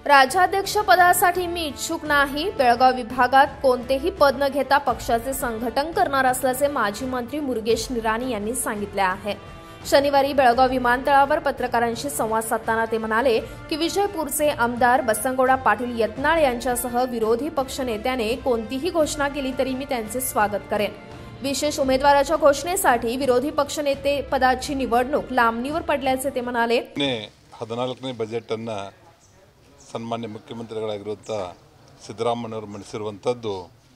राज्याध्यक्ष पदासाठी मी इच्छुक नाही बेळगाव विभागात कोणतेही पद न घेता पक्षाचे संघटन करणार असल्याचे माजी मंत्री मुरुगेश निराणी यांनी सांगितले आहे शनिवारी बेळगाव विमानतळावर पत्रकारांशी संवाद साधताना ते म्हणाले की विजयपूरचे आमदार बसंगोडा पाटील यत्नाळ यांच्यासह विरोधी पक्षनेत्याने कोणतीही घोषणा केली तरी मी त्यांचे स्वागत करेन विशेष उमेदवाराच्या घोषणेसाठी विरोधी पक्षनेते पदाची निवडणूक लांबणीवर पडल्याचे ते म्हणाले ನೇ ಹದಿನಾಲ್ಕನೇ ಬಜೆಟನ್ನು ಸನ್ಮಾನ್ಯ ಮುಖ್ಯಮಂತ್ರಿಗಳಾಗಿರುವಂಥ ಸಿದ್ದರಾಮಯ್ಯವರು ಮಂಡಿಸಿರುವಂಥದ್ದು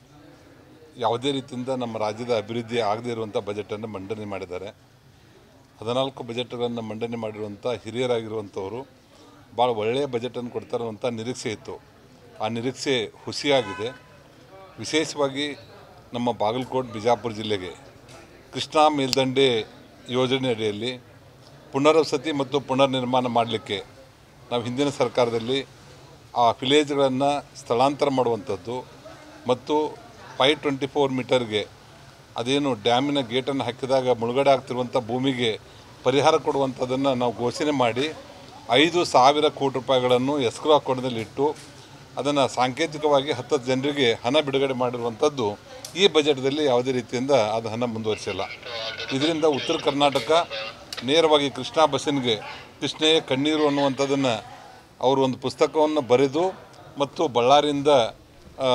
ಯಾವುದೇ ರೀತಿಯಿಂದ ನಮ್ಮ ರಾಜ್ಯದ ಅಭಿವೃದ್ಧಿ ಆಗದೇ ಇರುವಂಥ ಬಜೆಟನ್ನು ಮಂಡನೆ ಮಾಡಿದ್ದಾರೆ ಹದಿನಾಲ್ಕು ಬಜೆಟ್ಗಳನ್ನು ಮಂಡನೆ ಮಾಡಿರುವಂಥ ಹಿರಿಯರಾಗಿರುವಂಥವರು ಭಾಳ ಒಳ್ಳೆಯ ಬಜೆಟನ್ನು ಕೊಡ್ತಾರೆ ಅಂತ ನಿರೀಕ್ಷೆ ಇತ್ತು ಆ ನಿರೀಕ್ಷೆ ಹುಸಿಯಾಗಿದೆ ವಿಶೇಷವಾಗಿ ನಮ್ಮ ಬಾಗಲಕೋಟೆ ಬಿಜಾಪುರ ಜಿಲ್ಲೆಗೆ ಕೃಷ್ಣಾ ಮೇಲ್ದಂಡೆ ಯೋಜನೆ ಅಡಿಯಲ್ಲಿ ಪುನರ್ವಸತಿ ಮತ್ತು ಪುನರ್ ನಿರ್ಮಾಣ ಮಾಡಲಿಕ್ಕೆ ನಾವು ಹಿಂದಿನ ಸರ್ಕಾರದಲ್ಲಿ ಆ ವಿಲೇಜ್ಗಳನ್ನು ಸ್ಥಳಾಂತರ ಮಾಡುವಂಥದ್ದು ಮತ್ತು ಫೈ ಟ್ವೆಂಟಿ ಫೋರ್ ಮೀಟರ್ಗೆ ಅದೇನು ಡ್ಯಾಮಿನ ಗೇಟನ್ನು ಹಾಕಿದಾಗ ಮುಳುಗಡೆ ಆಗ್ತಿರುವಂಥ ಭೂಮಿಗೆ ಪರಿಹಾರ ಕೊಡುವಂಥದ್ದನ್ನು ನಾವು ಘೋಷಣೆ ಮಾಡಿ ಐದು ಸಾವಿರ ಕೋಟಿ ರೂಪಾಯಿಗಳನ್ನು ಎಸ್ಕ್ರೋ ಅಕೌಂಟ್ನಲ್ಲಿ ಇಟ್ಟು ಅದನ್ನು ಸಾಂಕೇತಿಕವಾಗಿ ಹತ್ತು ಜನರಿಗೆ ಹಣ ಬಿಡುಗಡೆ ಮಾಡಿರುವಂಥದ್ದು ಈ ಬಜೆಟ್ದಲ್ಲಿ ಯಾವುದೇ ರೀತಿಯಿಂದ ಅದು ಹಣ ಮುಂದುವರಿಸಿಲ್ಲ ಇದರಿಂದ ಉತ್ತರ ಕರ್ನಾಟಕ ನೇರವಾಗಿ ಕೃಷ್ಣಾ ಬಸ್ಸಿನ್ಗೆ ಕೃಷ್ಣೆಯೇ ಕಣ್ಣೀರು ಅನ್ನುವಂಥದ್ದನ್ನು ಅವರು ಒಂದು ಪುಸ್ತಕವನ್ನು ಬರೆದು ಮತ್ತು ಬಳ್ಳಾರಿಯಿಂದ ಆ,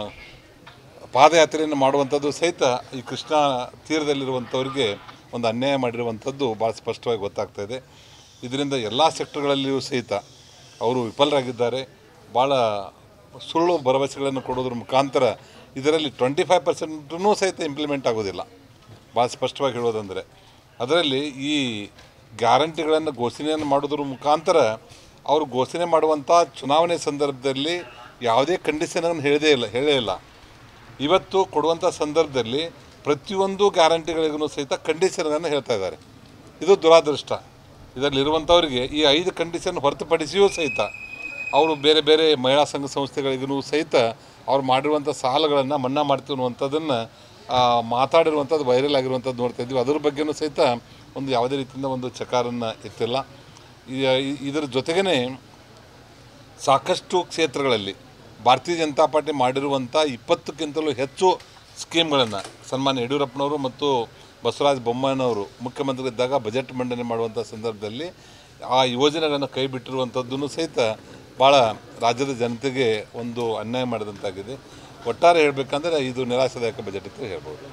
ಪಾದಯಾತ್ರೆಯನ್ನು ಮಾಡುವಂಥದ್ದು ಸಹಿತ ಈ ಕೃಷ್ಣಾ ತೀರದಲ್ಲಿರುವಂಥವ್ರಿಗೆ ಒಂದು ಅನ್ಯಾಯ ಮಾಡಿರುವಂಥದ್ದು ಭಾಳ ಸ್ಪಷ್ಟವಾಗಿ ಗೊತ್ತಾಗ್ತಾ ಇದೆ ಇದರಿಂದ ಎಲ್ಲ ಸೆಕ್ಟರ್ಗಳಲ್ಲಿಯೂ ಸಹಿತ ಅವರು ವಿಫಲರಾಗಿದ್ದಾರೆ ಭಾಳ ಸುಳ್ಳು ಭರವಸೆಗಳನ್ನು ಕೊಡೋದ್ರ ಮುಖಾಂತರ ಇದರಲ್ಲಿ ಟ್ವೆಂಟಿ ಫೈವ್ ಪರ್ಸೆಂಟೂ ಸಹಿತ ಇಂಪ್ಲಿಮೆಂಟ್ ಆಗೋದಿಲ್ಲ ಭಾಳ ಸ್ಪಷ್ಟವಾಗಿ ಹೇಳೋದಂದರೆ ಅದರಲ್ಲಿ ಈ ಗ್ಯಾರಂಟಿಗಳನ್ನು ಘೋಷಣೆಯನ್ನು ಮಾಡೋದ್ರ ಮುಖಾಂತರ ಅವರು ಘೋಷಣೆ ಮಾಡುವಂಥ ಚುನಾವಣೆ ಸಂದರ್ಭದಲ್ಲಿ ಯಾವುದೇ ಕಂಡೀಷನನ್ನು ಹೇಳದೇ ಇಲ್ಲ ಹೇಳೇ ಇಲ್ಲ ಇವತ್ತು ಕೊಡುವಂಥ ಸಂದರ್ಭದಲ್ಲಿ ಪ್ರತಿಯೊಂದು ಗ್ಯಾರಂಟಿಗಳಿಗೂ ಸಹಿತ ಕಂಡೀಷನನ್ನು ಹೇಳ್ತಾ ಇದ್ದಾರೆ ಇದು ದುರಾದೃಷ್ಟ ಇದರಲ್ಲಿರುವಂಥವರಿಗೆ ಈ ಐದು ಕಂಡೀಷನ್ ಹೊರತುಪಡಿಸಿಯೂ ಸಹಿತ ಅವರು ಬೇರೆ ಬೇರೆ ಮಹಿಳಾ ಸಂಘ ಸಂಸ್ಥೆಗಳಿಗೂ ಸಹಿತ ಅವ್ರು ಮಾಡಿರುವಂಥ ಸಾಲಗಳನ್ನು ಮನ್ನಾ ಮಾಡ್ತೀವಿ ಅನ್ನುವಂಥದ್ದನ್ನು ಮಾತಾಡಿರುವಂಥದ್ದು ವೈರಲ್ ಆಗಿರುವಂಥದ್ದು ನೋಡ್ತಾ ಇದ್ವಿ ಅದ್ರ ಬಗ್ಗೆನೂ ಸಹಿತ ಒಂದು ಯಾವುದೇ ರೀತಿಯಿಂದ ಒಂದು ಚಕಾರನ್ನು ಎತ್ತಿಲ್ಲ ಈ- ಇದರ ಜೊತೆಗೇ ಸಾಕಷ್ಟು ಕ್ಷೇತ್ರಗಳಲ್ಲಿ ಭಾರತೀಯ ಜನತಾ ಪಾರ್ಟಿ ಮಾಡಿರುವಂಥ ಇಪ್ಪತ್ತಕ್ಕಿಂತಲೂ ಹೆಚ್ಚು ಸ್ಕೀಮ್ಗಳನ್ನು ಸನ್ಮಾನ್ಯ ಯಡಿಯೂರಪ್ಪನವರು ಮತ್ತು ಬಸವರಾಜ ಬೊಮ್ಮಾಯಿನವರು ಮುಖ್ಯಮಂತ್ರಿಗಳಿದ್ದಾಗ ಬಜೆಟ್ ಮಂಡನೆ ಮಾಡುವಂಥ ಸಂದರ್ಭದಲ್ಲಿ ಆ ಯೋಜನೆಗಳನ್ನು ಕೈ ಬಿಟ್ಟಿರುವಂಥದ್ದನ್ನು ಸಹಿತ ಭಾಳ ರಾಜ್ಯದ ಜನತೆಗೆ ಒಂದು ಅನ್ಯಾಯ ಮಾಡಿದಂತಾಗಿದೆ ಒಟ್ಟಾರೆ ಹೇಳಬೇಕಂದ್ರೆ ಇದು ನಿರಾಶಾದಾಯಕ ಬಜೆಟ್ ಅಂತ ಹೇಳ್ಬೋದು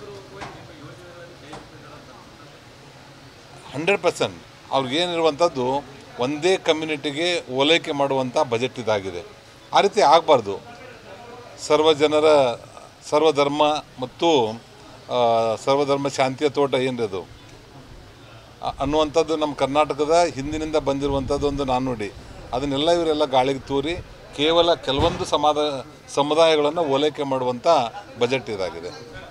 ಹಂಡ್ರೆಡ್ ಪರ್ಸೆಂಟ್ ಅವ್ರಿಗೇನಿರುವಂಥದ್ದು ಒಂದೇ ಕಮ್ಯುನಿಟಿಗೆ ಓಲೈಕೆ ಮಾಡುವಂಥ ಬಜೆಟ್ ಇದಾಗಿದೆ ಆ ರೀತಿ ಆಗಬಾರ್ದು ಸರ್ವ ಜನರ ಸರ್ವಧರ್ಮ ಮತ್ತು ಆ, ಸರ್ವಧರ್ಮ ಶಾಂತಿಯ ತೋಟ ಏನಿದೆ ಅ- ಅನ್ನುವಂಥದ್ದು ನಮ್ಮ ಕರ್ನಾಟಕದ ಹಿಂದಿನಿಂದ ಬಂದಿರುವಂಥದ್ದು ಒಂದು ನಾಣ್ಣುಡಿ ಅದನ್ನೆಲ್ಲ ಇವರೆಲ್ಲ ಗಾಳಿಗೆ ತೂರಿ ಕೇವಲ ಕೆಲವೊಂದು ಸಮಾದ ಸಮುದಾಯಗಳನ್ನು ಓಲೈಕೆ ಮಾಡುವಂಥ ಬಜೆಟ್ ಇದಾಗಿದೆ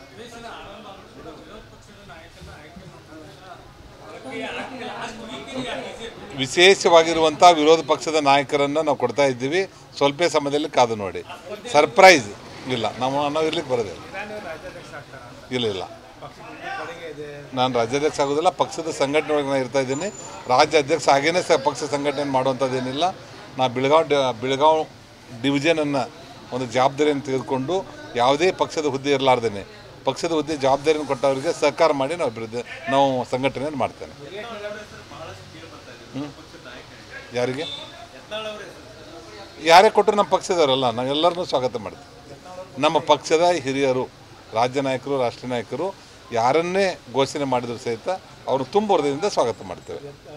ವಿಶೇಷವಾಗಿರುವಂಥ ವಿರೋಧ ಪಕ್ಷದ ನಾಯಕರನ್ನು ನಾವು ಕೊಡ್ತಾ ಇದ್ದೀವಿ ಸ್ವಲ್ಪ ಸಮಯದಲ್ಲಿ ಕಾದು ನೋಡಿ ಸರ್ಪ್ರೈಸ್ ಇಲ್ಲ ನಾವು ನಾವು ಇರ್ಲಿಕ್ಕೆ ಬರೋದಿಲ್ಲ ಇಲ್ಲ ಇಲ್ಲ ನಾನು ರಾಜ್ಯಾಧ್ಯಕ್ಷ ಆಗೋದಿಲ್ಲ ಪಕ್ಷದ ಸಂಘಟನೆ ಒಳಗೆ ನಾನು ಇರ್ತಾ ಇದ್ದೀನಿ ರಾಜ್ಯ ಅಧ್ಯಕ್ಷ ಆಗೇನೆ ಸ ಪಕ್ಷ ಸಂಘಟನೆ ಮಾಡುವಂಥದ್ದೇನಿಲ್ಲ ನಾ ಬೆಳಗಾವ್ ಡ ಬೆಳಗಾವ್ ಡಿವಿಷನನ್ನು ಒಂದು ಜವಾಬ್ದಾರಿಯನ್ನು ತೆಗೆದುಕೊಂಡು ಯಾವುದೇ ಪಕ್ಷದ ಹುದ್ದೆ ಇರಲಾರ್ದೇನೆ ಪಕ್ಷದ ಹುದ್ದೆ ಜವಾಬ್ದಾರಿಯನ್ನು ಕೊಟ್ಟವರಿಗೆ ಸಹಕಾರ ಮಾಡಿ ನಾವು ಅಭಿವೃದ್ಧಿ ನಾವು ಸಂಘಟನೆಯನ್ನು ಮಾಡ್ತೇನೆ ಹ್ಞೂ ಯಾರಿಗೆ ಯಾರೇ ಕೊಟ್ಟರು ನಮ್ಮ ಪಕ್ಷದವರಲ್ಲ ನಾವೆಲ್ಲರನ್ನೂ ಸ್ವಾಗತ ಮಾಡ್ತೀವಿ ನಮ್ಮ ಪಕ್ಷದ ಹಿರಿಯರು ರಾಜ್ಯ ನಾಯಕರು ರಾಷ್ಟ್ರೀಯ ನಾಯಕರು ಯಾರನ್ನೇ ಘೋಷಣೆ ಮಾಡಿದ್ರು ಸಹಿತ ಅವರು ತುಂಬ ಹೃದಯದಿಂದ ಸ್ವಾಗತ ಮಾಡ್ತೇವೆ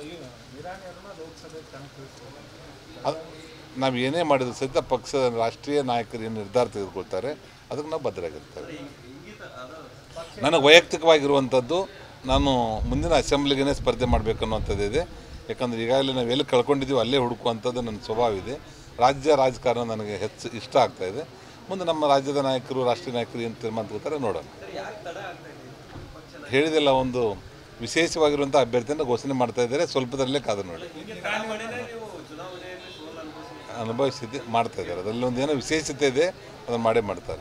ಅದು ನಾವು ಏನೇ ಮಾಡಿದ್ರು ಸಹಿತ ಪಕ್ಷದ ರಾಷ್ಟ್ರೀಯ ನಾಯಕರು ಏನು ನಿರ್ಧಾರ ತೆಗೆದುಕೊಳ್ತಾರೆ ಅದಕ್ಕೆ ನಾವು ಬದ್ಧರಾಗಿರ್ತೇವೆ ನನಗೆ ವೈಯಕ್ತಿಕವಾಗಿರುವಂಥದ್ದು ನಾನು ಮುಂದಿನ ಅಸೆಂಬ್ಲಿಗೆ ಸ್ಪರ್ಧೆ ಮಾಡಬೇಕು ಅನ್ನುವಂಥದ್ದಿದೆ ಯಾಕಂದರೆ ಈಗಾಗಲೇ ನಾವು ಎಲ್ಲಿ ಕಳ್ಕೊಂಡಿದ್ದೀವಿ ಅಲ್ಲೇ ಹುಡುಕುವಂಥದ್ದು ನನ್ನ ಸ್ವಭಾವ ಇದೆ ರಾಜ್ಯ ರಾಜಕಾರಣ ನನಗೆ ಹೆಚ್ಚು ಇಷ್ಟ ಆಗ್ತಾ ಇದೆ ಮುಂದೆ ನಮ್ಮ ರಾಜ್ಯದ ನಾಯಕರು ರಾಷ್ಟ್ರೀಯ ನಾಯಕರು ಏನು ತೀರ್ಮಾನ ತಗೋತಾರೆ ನೋಡೋಣ ಹೇಳಿದೆಲ್ಲ ಒಂದು ವಿಶೇಷವಾಗಿರುವಂಥ ಅಭ್ಯರ್ಥಿಯನ್ನು ಘೋಷಣೆ ಮಾಡ್ತಾ ಇದ್ದಾರೆ ಸ್ವಲ್ಪದಲ್ಲೇ ಕಾದು ನೋಡಿ ಅನುಭವಿಸಿದ್ದು ಮಾಡ್ತಾ ಇದ್ದಾರೆ ಅದರಲ್ಲಿ ಒಂದು ಏನೋ ವಿಶೇಷತೆ ಇದೆ ಅದನ್ನು ಮಾಡೇ ಮಾಡ್ತಾರೆ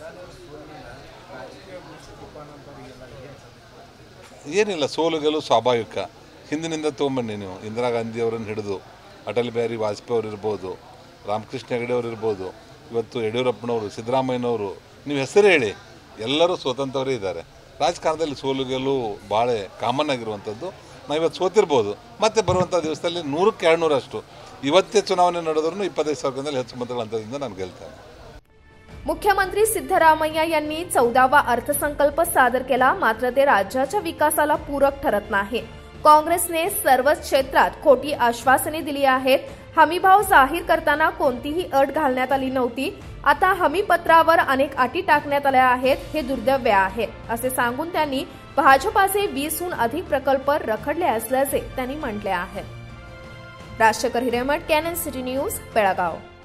ಏನಿಲ್ಲ ಸೋಲು ಗೆಲುವು ಸ್ವಾಭಾವಿಕ ಹಿಂದಿನಿಂದ ತೊಗೊಂಬನ್ನಿ ನೀವು ಇಂದಿರಾ ಗಾಂಧಿ ಅವರನ್ನು ಹಿಡಿದು ಅಟಲ್ ಬಿಹಾರಿ ವಾಜಪೇಯಿ ಅವರು ಇರ್ಬೋದು ರಾಮಕೃಷ್ಣ ಹೆಗಡೆ ಅವರು ಇರ್ಬೋದು ಇವತ್ತು ಯಡಿಯೂರಪ್ಪನವರು ಸಿದ್ದರಾಮಯ್ಯನವರು ನೀವು ಹೆಸರು ಹೇಳಿ ಎಲ್ಲರೂ ಸ್ವತಂತ್ರವರೇ ಇದ್ದಾರೆ ರಾಜಕಾರಣದಲ್ಲಿ ಸೋಲು ಗೆಲುವು ಭಾಳ ಕಾಮನ್ ಆಗಿರುವಂಥದ್ದು ನಾವು ಇವತ್ತು ಸೋತಿರ್ಬೋದು ಮತ್ತೆ ಬರುವಂಥ ದಿವಸದಲ್ಲಿ ನೂರಕ್ಕೆ ಎರಡು ನೂರಷ್ಟು ಇವತ್ತೇ ಚುನಾವಣೆ ನಡೆದ್ರೂ ಇಪ್ಪತ್ತೈದು ಸಾವಿರಕ್ಕಿಂತಲೂ ಹೆಚ್ಚು ಮತಗಳ ಅಂತದಿಂದ ನಾನು ಗೆಲ್ತೇನೆ मुख्यमंत्री सिद्धरामय्या यांनी चौदावा अर्थसंकल्प सादर केला मात्र ते राज्याच्या विकासाला पूरक ठरत नाही काँग्रेसने सर्वच क्षेत्रात खोटी आश्वासने दिली आहेत हमीभाव जाहीर करताना कोणतीही अट घालण्यात आली नव्हती आता हमीपत्रावर अनेक अटी टाकण्यात आल्या आहेत हे दुर्दैव्य आहे असे सांगून त्यांनी भाजपाचे वीसहून अधिक प्रकल्प रखडले असल्याचे त्यांनी म्हटले आहे Rajashekhar Hiremath Canon City News Belgaum